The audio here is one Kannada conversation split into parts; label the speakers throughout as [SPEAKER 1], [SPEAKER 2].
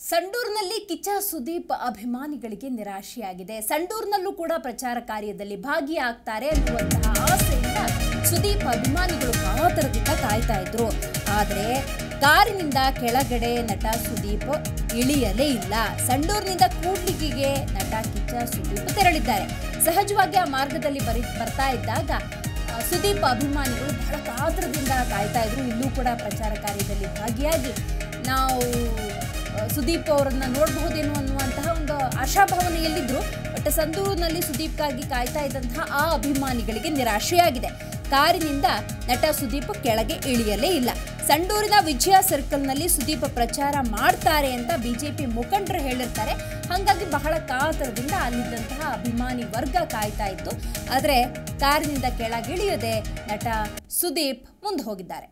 [SPEAKER 1] ಸಂಡೂರಿನಲ್ಲಿ ಕಿಚ್ಚ ಸುದೀಪ್ ಅಭಿಮಾನಿಗಳಿಗೆ ನಿರಾಶೆಯಾಗಿದೆ ಸಂಡೂರಿನಲ್ಲೂ ಕೂಡ ಪ್ರಚಾರ ಕಾರ್ಯದಲ್ಲಿ ಭಾಗಿಯಾಗ್ತಾರೆ ಅನ್ನುವಂತಹ ಆಸೆಯಿಂದ ಸುದೀಪ್ ಅಭಿಮಾನಿಗಳು ಕಾತರದಿಂದ ಕಾಯ್ತಾ ಇದ್ರು ಆದರೆ ಕಾರಿನಿಂದ ಕೆಳಗಡೆ ನಟ ಸುದೀಪ್ ಇಳಿಯಲೇ ಇಲ್ಲ ಸಂಡೂರಿನಿಂದ ಕೂಡ್ಲಿಗಿಗೆ ನಟ ಕಿಚ್ಚ ಸುದೀಪ್ ತೆರಳಿದ್ದಾರೆ ಸಹಜವಾಗಿ ಆ ಮಾರ್ಗದಲ್ಲಿ ಬರಿ ಬರ್ತಾ ಇದ್ದಾಗ ಆ, ಸುದೀಪ್ ಅಭಿಮಾನಿಗಳು ಬಹಳ ಕಾತರದಿಂದ ಕಾಯ್ತಾ ಇದ್ರು ಇಲ್ಲೂ ಕೂಡ ಪ್ರಚಾರ ಕಾರ್ಯದಲ್ಲಿ ಭಾಗಿಯಾಗಿ ನಾವು ಆ, ಸುದೀಪ್ ಅವರನ್ನ ನೋಡಬಹುದೇನೋ ಅನ್ನುವಂತಹ ಒಂದು ಆಶಾಭಾವನೆಯಲ್ಲಿದ್ರು ಬಟ್ ಸಂದೂರಿನಲ್ಲಿ ಸುದೀಪ್ಗಾಗಿ ಕಾಯ್ತಾ ಇದ್ದಂತಹ ಆ ಅಭಿಮಾನಿಗಳಿಗೆ ನಿರಾಶೆಯಾಗಿದೆ ಕಾರಿನಿಂದ ನಟ ಸುದೀಪ್ ಕೆಳಗೆ ಇಳಿಯಲೇ ಇಲ್ಲ ಸಂಡೂರಿನ ವಿಜಯ ಸರ್ಕಲ್ನಲ್ಲಿ ಸುದೀಪ್ ಪ್ರಚಾರ ಮಾಡ್ತಾರೆ ಅಂತ ಬಿಜೆಪಿ ಮುಖಂಡರು ಹೇಳಿರ್ತಾರೆ ಹಾಗಾಗಿ ಬಹಳ ಕಾತರದಿಂದ ಅಲ್ಲಿದ್ದಂತಹ ಅಭಿಮಾನಿ ವರ್ಗ ಕಾಯ್ತಾ ಇತ್ತು ಆದರೆ ಕಾರಿನಿಂದ ಕೆಳಗಿಳಿಯದೆ ನಟ ಸುದೀಪ್ ಮುಂದೆ ಹೋಗಿದ್ದಾರೆ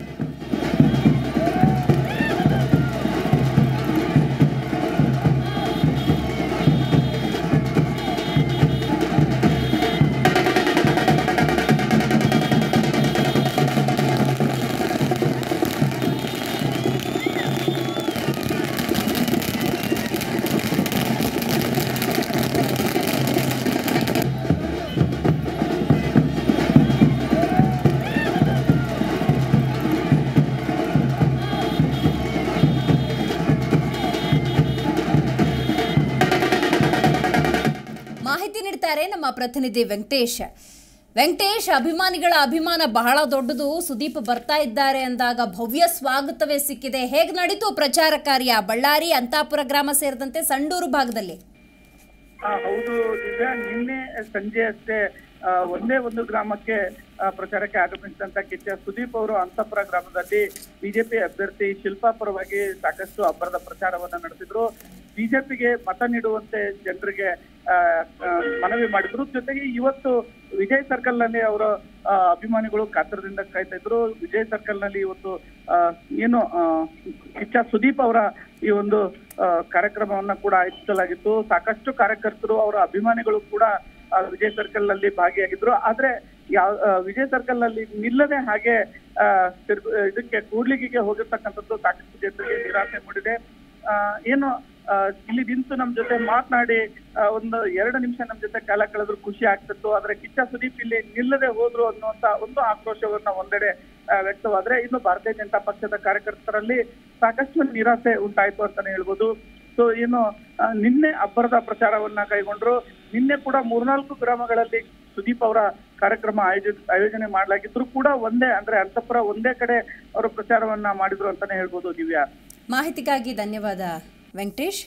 [SPEAKER 1] ಮಾಹಿತಿ ನೀಡ್ತಾರೆ ನಮ್ಮ ಪ್ರತಿನಿಧಿ ವೆಂಕಟೇಶ್ ವೆಂಕಟೇಶ್ ಅಭಿಮಾನಿಗಳ ಅಭಿಮಾನ ಬಹಳ ದೊಡ್ಡದು ಸುದೀಪ್ ಬರ್ತಾ ಇದ್ದಾರೆ ಅಂದಾಗ ಭವ್ಯ ಸ್ವಾಗತವೇ ಸಿಕ್ಕಿದೆ ಹೇಗೆ ನಡೀತು ಪ್ರಚಾರ ಕಾರ್ಯ ಬಳ್ಳಾರಿ ಅಂತಾಪುರ ಗ್ರಾಮ ಸೇರಿದಂತೆ ಸಂಡೂರು ಭಾಗದಲ್ಲಿ
[SPEAKER 2] ಆ, ಹೌದು ದಿವ್ಯಾ ನಿನ್ನೆ ಸಂಜೆ ಅಷ್ಟೇ ಆ, ಒಂದೇ ಒಂದು ಗ್ರಾಮಕ್ಕೆ ಆ, ಪ್ರಚಾರಕ್ಕೆ ಆಗಮಿಸಿದಂತ ಕಿಚ್ಚ ಸುದೀಪ್ ಅವರು ಅಂತಪುರ ಗ್ರಾಮದಲ್ಲಿ ಬಿಜೆಪಿ ಅಭ್ಯರ್ಥಿ ಶಿಲ್ಪಾ ಪರವಾಗಿ ಸಾಕಷ್ಟು ಅಬ್ಬರದ ಪ್ರಚಾರವನ್ನ ನಡೆಸಿದ್ರು ಬಿಜೆಪಿಗೆ ಮತ ನೀಡುವಂತೆ ಜನರಿಗೆ ಆ, ಆ, ಮನವಿ ಮಾಡಿದ್ರು ಜೊತೆಗೆ ಇವತ್ತು ವಿಜಯ್ ಸರ್ಕಲ್ ನಲ್ಲಿ ಅವರ ಆ, ಅಭಿಮಾನಿಗಳು ಕಾತರದಿಂದ ಕಾಯ್ತಾ ಇದ್ರು ವಿಜಯ್ ಸರ್ಕಲ್ ನಲ್ಲಿ ಇವತ್ತು ಆ, ಏನು ಆ, ಕಿಚ್ಚ ಸುದೀಪ್ ಅವರ ಈ ಒಂದು ಆ, ಕಾರ್ಯಕ್ರಮವನ್ನ ಕೂಡ ಆಯೋಜಿಸಲಾಗಿತ್ತು ಸಾಕಷ್ಟು ಕಾರ್ಯಕರ್ತರು ಅವರ ಅಭಿಮಾನಿಗಳು ಕೂಡ ಆ, ವಿಜಯ್ ಸರ್ಕಲ್ ನಲ್ಲಿ ಭಾಗಿಯಾಗಿದ್ರು ಆದ್ರೆ ಯಾವ ಆ, ವಿಜಯ್ ಸರ್ಕಲ್ ನಲ್ಲಿ ನಿಲ್ಲದೆ ಹಾಗೆ ಆ, ತಿರ್ಗ್- ಇದಕ್ಕೆ ಕೂಡ್ಲಿಗಿಗೆ ಹೋಗಿರ್ತಕ್ಕಂಥದ್ದು ಸಾಕಷ್ಟು ಜನರಿಗೆ ನಿರಾಸೆ ಮೂಡಿದೆ ಆ, ಏನು ಆ, ಇಲ್ಲಿ ನಿಂತು ನಮ್ ಜೊತೆ ಮಾತನಾಡಿ ಆ, ಒಂದು ಎರಡು ನಿಮಿಷ ನಮ್ ಜೊತೆ ಕಾಲ ಕಳೆದ್ರು ಖುಷಿ ಆಗ್ತಿತ್ತು ಆದ್ರೆ ಕಿಚ್ಚ ಸುದೀಪ್ ಇಲ್ಲಿ ನಿಲ್ಲದೆ ಹೋದ್ರು ಅನ್ನುವಂತ ಒಂದು ಆಕ್ರೋಶವನ್ನ ಒಂದೆಡೆ ಆ, ವ್ಯಕ್ತವಾದ್ರೆ ಇನ್ನು ಭಾರತೀಯ ಜನತಾ ಪಕ್ಷದ ಕಾರ್ಯಕರ್ತರಲ್ಲಿ ಸಾಕಷ್ಟು ನಿರಾಸೆ ಉಂಟಾಯ್ತು ಅಂತಾನೆ ಹೇಳ್ಬೋದು ಸೊ ಏನು ಆ, ನಿನ್ನೆ ಅಬ್ಬರದ ಪ್ರಚಾರವನ್ನ ಕೈಗೊಂಡ್ರು ನಿನ್ನೆ ಕೂಡ ಮೂರ್ನಾಲ್ಕು ಗ್ರಾಮಗಳಲ್ಲಿ ಸುದೀಪ್ ಅವರ ಕಾರ್ಯಕ್ರಮ ಆಯೋಜ ಆಯೋಜನೆ ಮಾಡಲಾಗಿದ್ರು ಕೂಡ ಒಂದೇ ಅಂದ್ರೆ ಅಂತಪುರ ಒಂದೇ ಕಡೆ ಅವರು ಪ್ರಚಾರವನ್ನ ಮಾಡಿದ್ರು ಅಂತಾನೆ ಹೇಳ್ಬೋದು ದಿವ್ಯಾ
[SPEAKER 1] ಮಾಹಿತಿಗಾಗಿ ಧನ್ಯವಾದ ವೆಂಕಟೇಶ್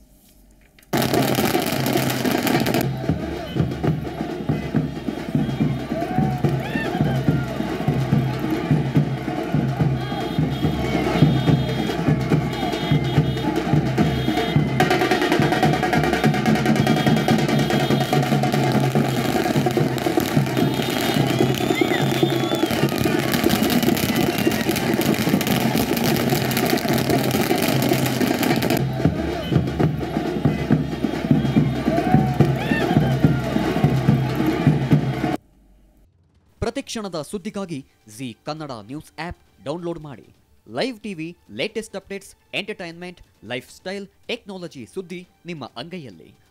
[SPEAKER 3] ಪ್ರತಿಕ್ಷಣದ ಸುದ್ದಿಗಾಗಿ Zee Kannada news app download ಮಾಡಿ live TV latest updates entertainment lifestyle technology ಸುದ್ದಿ ನಿಮ್ಮ ಅಂಗೈಯಲ್ಲಿ